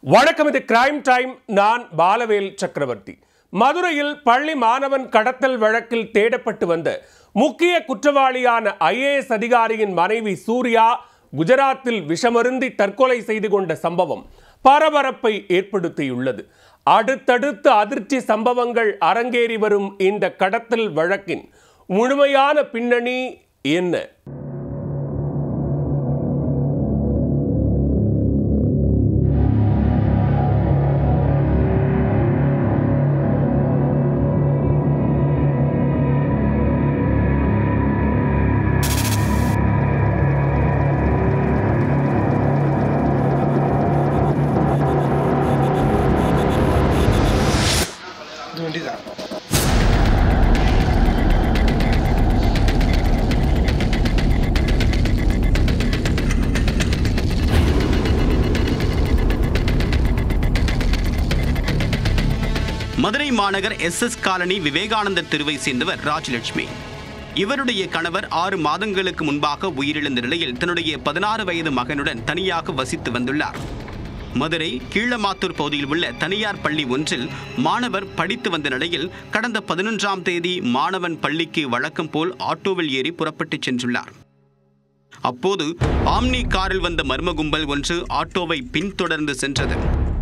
வணக்கம் இது crime time நான் பாலவேல் சக்கரவர்த்தி மதுரையில் பள்ளி மாணவன் கடத்தல் வழக்கில் தேடப்பட்டு வந்த முக்கிய குற்றவாளியான ஐஏஎஸ் அதிகாரியின் மனைவி சூர்யா குஜராத்தில் விஷமருந்தி தற்கொலை செய்து கொண்ட சம்பவம் பரபரப்பை ஏற்படுத்தியுள்ளது அடுத்தடுத்து அதிர்ச்சி சம்பவங்கள் அரங்கேறி வரும் இந்த கடத்தல் வழக்கின் முழுமையான பின்னணி என்ன இது வண்டி தான் மதுரை மாநகர் எஸ் எஸ் காலனி விவேகானந்தர் தெருவை சேர்ந்தவர் ராஜலட்சுமி இவருடைய கணவர் ஆறு மாதங்களுக்கு முன்பாக உயிரிழந்த நிலையில் தன்னுடைய பதினாறு வயது மகனுடன் தனியாக வசித்து வந்துள்ளார் மதுரை கீழமாத்தூர் பகுதியில் உள்ள தனியார் பள்ளி ஒன்றில் மாணவர் படித்து வந்த நிலையில் கடந்த பதினொன்றாம் தேதி மாணவன் பள்ளிக்கு வழக்கம் போல் ஆட்டோவில் ஏறி புறப்பட்டுச் சென்றுள்ளார் அப்போது ஆம்னி காரில் வந்த மர்ம கும்பல் ஒன்று ஆட்டோவை பின்தொடர்ந்து சென்றது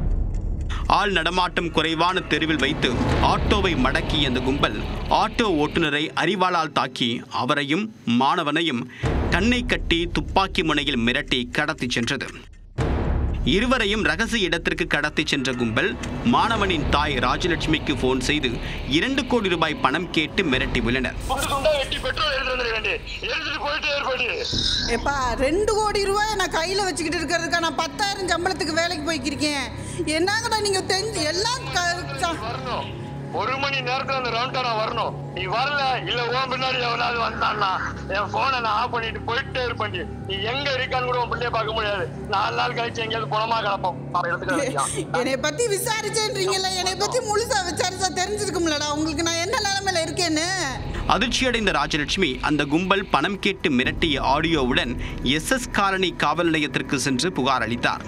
ஆள் நடமாட்டம் குறைவான தெருவில் வைத்து ஆட்டோவை மடக்கிய அந்த கும்பல் ஆட்டோ ஓட்டுநரை அரிவாளால் தாக்கி அவரையும் மாணவனையும் கண்ணை கட்டி துப்பாக்கி முனையில் மிரட்டி கடத்திச் சென்றது இருவரையும் ரகசிய இடத்திற்கு கடத்திச் சென்ற கும்பல் மாணவனின் தாய் ராஜலட்சுமிக்கு போன் செய்து இரண்டு கோடி ரூபாய் பணம் கேட்டு மிரட்டி உள்ளனர் ஒரு துண்டா வெட்டி பெட்ரோல் எடுத்து வந்துட வேண்டி எடுத்துட்டு போயிட்டு ஏற்பாடு எப்பா ரெண்டு கோடி ரூபாய் நான் கையில் வச்சுக்கிட்டு இருக்கிறதுக்கா நான் பத்தாயிரம் சம்பளத்துக்கு வேலைக்கு போய்க்கிருக்கேன் என்னங்கடா நீங்கள் தெரிஞ்சு எல்லாம் க- ச- வரணும் ஒரு மணி நேரத்துல அந்த ரவுண்டா வரணும் நீ வரல இல்ல உன் பின்னாடி எவனாவது வந்தான்னா என் போனை நான் ஆஃப் பண்ணிட்டு போயிட்டே இருப்பேன் நீ எங்க இருக்கான்னு கூட உன் பிள்ளைய பார்க்க முடியாது நாலு நாள் கழிச்சு எங்கேயாவது பணமா கிடப்போம் அவன் எடுத்துக்க வேண்டியதான். என்னை பற்றி விசாரிச்சேன்றீங்கல்ல என்னை பற்றி முழுசா விசாரிச்சா தெரிஞ்சிருக்கும்லடா உங்களுக்கு நான் என்ன நிலமையில இருக்கேன்னு அதிர்ச்சியடைந்த ராஜலட்சுமி அந்த கும்பல் பணம் கேட்டு மிரட்டிய ஆடியோவுடன் எஸ் எஸ் காலனி காவல் நிலையத்திற்கு சென்று புகார் அளித்தார்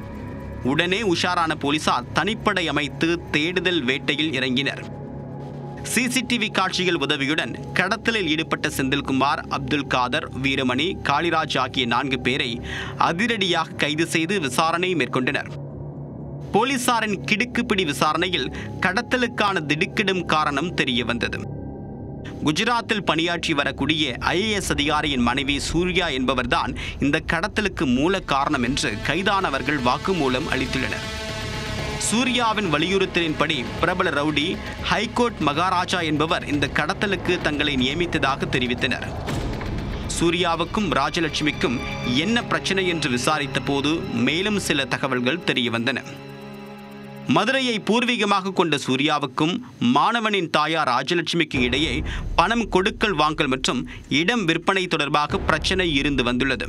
உடனே உஷாரான போலீசார் தனிப்படை அமைத்து தேடுதல் வேட்டையில் இறங்கினர் சிசிடிவி காட்சிகள் உதவியுடன் கடத்தலில் ஈடுபட்ட செந்தில்குமார் அப்துல் காதர் வீரமணி காளிராஜ் ஆகிய நான்கு பேரை அதிரடியாக கைது செய்து விசாரணை மேற்கொண்டனர் போலீசாரின் கிடுக்குப்பிடி விசாரணையில் கடத்தலுக்கான திடுக்கிடும் காரணம் தெரிய வந்தது குஜராத்தில் பணியாற்றி வரக்கூடிய ஐஏஎஸ் அதிகாரியின் மனைவி சூர்யா என்பவர்தான் இந்த கடத்தலுக்கு மூல காரணம் என்று கைதானவர்கள் வாக்குமூலம் அளித்துள்ளனர் சூர்யாவின் வலியுறுத்தலின்படி பிரபல ரவுடி ஹைகோர்ட் மகாராஜா என்பவர் இந்த கடத்தலுக்கு தங்களை நியமித்ததாக தெரிவித்தனர் சூர்யாவுக்கும் ராஜலட்சுமிக்கும் என்ன பிரச்சனை என்று விசாரித்த போது மேலும் சில தகவல்கள் தெரியவந்தன மதுரையை பூர்வீகமாக கொண்ட சூர்யாவுக்கும் மாணவனின் தாயார் ராஜலட்சுமிக்கு இடையே பணம் கொடுக்கல் வாங்கல் மற்றும் இடம் விற்பனை தொடர்பாக பிரச்சனை இருந்து வந்துள்ளது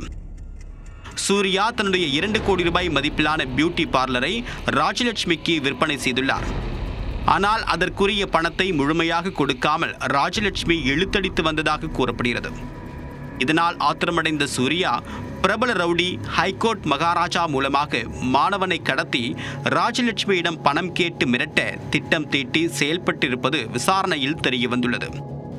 சூர்யா தன்னுடைய இரண்டு கோடி ரூபாய் மதிப்பிலான பியூட்டி பார்லரை ராஜலட்சுமிக்கு விற்பனை செய்துள்ளார் ஆனால் அதற்குரிய பணத்தை முழுமையாக கொடுக்காமல் ராஜலட்சுமி இழுத்தடித்து வந்ததாக கூறப்படுகிறது இதனால் ஆத்திரமடைந்த சூர்யா பிரபல ரவுடி ஹைகோர்ட் மகாராஜா மூலமாக மாணவனை கடத்தி ராஜலட்சுமியிடம் பணம் கேட்டு மிரட்ட திட்டம் தீட்டி செயல்பட்டிருப்பது விசாரணையில் தெரிய வந்துள்ளது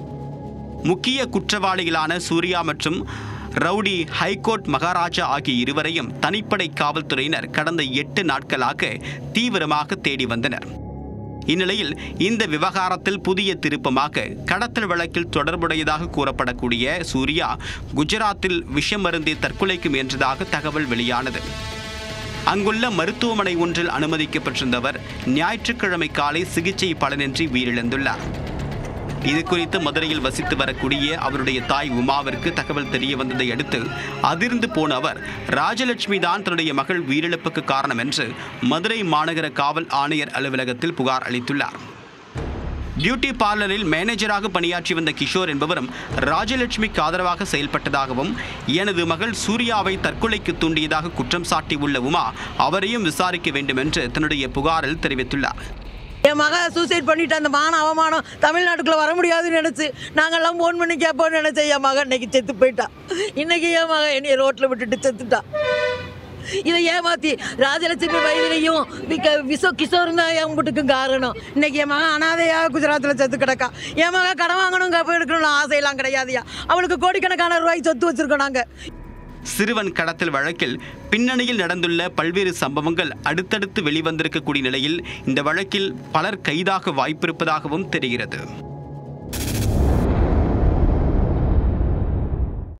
முக்கிய குற்றவாளிகளான சூர்யா மற்றும் ரவுடி ஹைகோர்ட் மகாராஜா ஆகிய இருவரையும் தனிப்படை காவல்துறையினர் கடந்த எட்டு நாட்களாக தீவிரமாக தேடி வந்தனர் இந்நிலையில் இந்த விவகாரத்தில் புதிய திருப்பமாக கடத்தல் வழக்கில் தொடர்புடையதாக கூறப்படக்கூடிய சூர்யா குஜராத்தில் விஷம் மருந்தி தற்கொலைக்கு முயன்றதாக தகவல் வெளியானது அங்குள்ள மருத்துவமனை ஒன்றில் அனுமதிக்கப்பட்டிருந்தவர் ஞாயிற்றுக்கிழமை காலை சிகிச்சை பலனின்றி உயிரிழந்துள்ளார் இது குறித்து மதுரையில் வசித்து வரக்கூடிய அவருடைய தாய் உமாவிற்கு தகவல் தெரிய வந்ததை அடுத்து அதிர்ந்து போன அவர் ராஜலட்சுமி தான் தன்னுடைய மகள் உயிரிழப்புக்கு காரணம் என்று மதுரை மாநகர காவல் ஆணையர் அலுவலகத்தில் புகார் அளித்துள்ளார் பியூட்டி பார்லரில் மேனேஜராக பணியாற்றி வந்த கிஷோர் என்பவரும் ராஜலட்சுமிக்கு ஆதரவாக செயல்பட்டதாகவும் எனது மகள் சூர்யாவை தற்கொலைக்கு தூண்டியதாக குற்றம் சாட்டியுள்ள உமா அவரையும் விசாரிக்க வேண்டும் என்று தன்னுடைய புகாரில் தெரிவித்துள்ளார் என் மக சூசைட் பண்ணிட்டு அந்த மான அவமானம் தமிழ்நாட்டுக்குள்ள வர முடியாதுன்னு நினச்சி நாங்கெல்லாம் ஃபோன் பண்ணி கேட்போம்னு நினச்சேன் என் மகன் இன்னைக்கு செத்து போயிட்டா இன்னைக்கு என் மகன் என்னைய ரோட்டில் விட்டுட்டு செத்துட்டா இதை ஏமாத்தி ராஜலட்சுமி வயதிலையும் விக்க- விசோ கிஷோரும் தான் என் வீட்டுக்கும் காரணம் இன்னைக்கு என் மகன் அனாதையா குஜராத்தில் செத்து கிடக்கா என் மகன் கடன் வாங்கணும் கப்ப எடுக்கணும் ஆசையெல்லாம் கிடையாதுயா அவளுக்கு கோடிக்கணக்கான ரூபாய் சொத்து வச்சிருக்கோம் நாங்கள் சிறுவன் கடத்தல் வழக்கில் பின்னணியில் நடந்துள்ள பல்வேறு சம்பவங்கள் அடுத்தடுத்து வெளிவந்திருக்கக்கூடிய நிலையில் இந்த வழக்கில் பலர் கைதாக வாய்ப்பிருப்பதாகவும் தெரிகிறது